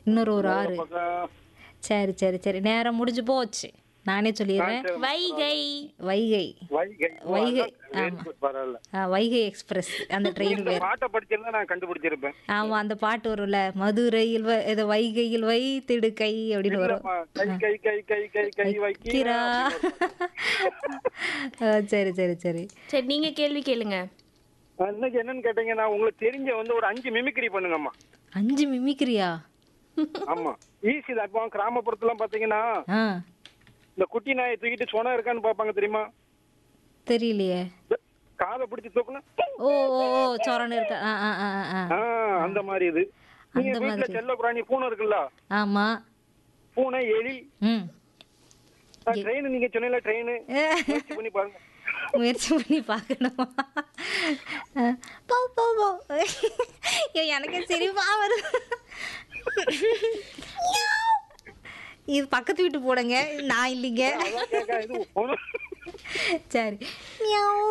இன்னொரு ஒரு ஆறு பக்கம் சரி சரி சரி நேரம் முடிஞ்சு போச்சு நானே சொல்லிடுறேன் வைகை வைகை வைகை ஓ, வைகை, அதான் very good, பரவாயில்ல ஆ, வைகை எக்ஸ்பிரஸ் அந்த ட்ரெயின் இந்த பேர் பாட்டை படிச்சிருந்தா நான் கண்டுபிடிச்சிருப்பேன் ஆமா அந்த பாட்டு வரும்ல மதுரையில் வ- இது வைகையில் வைத்திடு கை அப்படின்னு வரும் இல்லம்மா, கை கை கை கை கை கை வைக்கிறா கிரா ஆ, சரி சரி சரி சரி நீங்க கேள்வி கேளுங்க இன்னைக்கு என்னன்னு கேட்டீங்கன்னா உங்களுக்கு தெரிஞ்ச வந்து ஒரு அஞ்சு மிமிக்ரி பண்ணுங்கம்மா அஞ்சு மிமிக்கிறியா ஆமா ஈஸி தான் இப்போ கிராமப்புறத்துல பாத்தீங்கன்னா ஆ இந்த குட்டி நாயை தூக்கிட்டு சொனா இருக்கான்னு பாப்பாங்க தெரியுமா தெரியலையே இந்த காதை பிடிச்சு தூக்குனா ஓ ஓ ஓ சொரன்னு இருக்கா ஆ ஆ ஆ ஆ ஆ, அந்த மாதிரி இது நீங்க அந்த வீட்டுல மாதிரி. செல்ல பிராணி பூனை இருக்குல்ல ஆமா பூனை எலி ம் ட்ரெயின் நீங்க சொன்னீங்களா ட்ரெயின் முயற்சி பண்ணி பாருங்க முயற்சி பண்ணி பார்க்கணுமா ஆ, போ போ போ ஐயோ, எனக்கே சிரிப்பா வருது இது பக்கத்து வீட்டு போடுங்க நான் இல்லைங்க அதான் கேட்க இது ஒண்ணும் சரி மியாவ்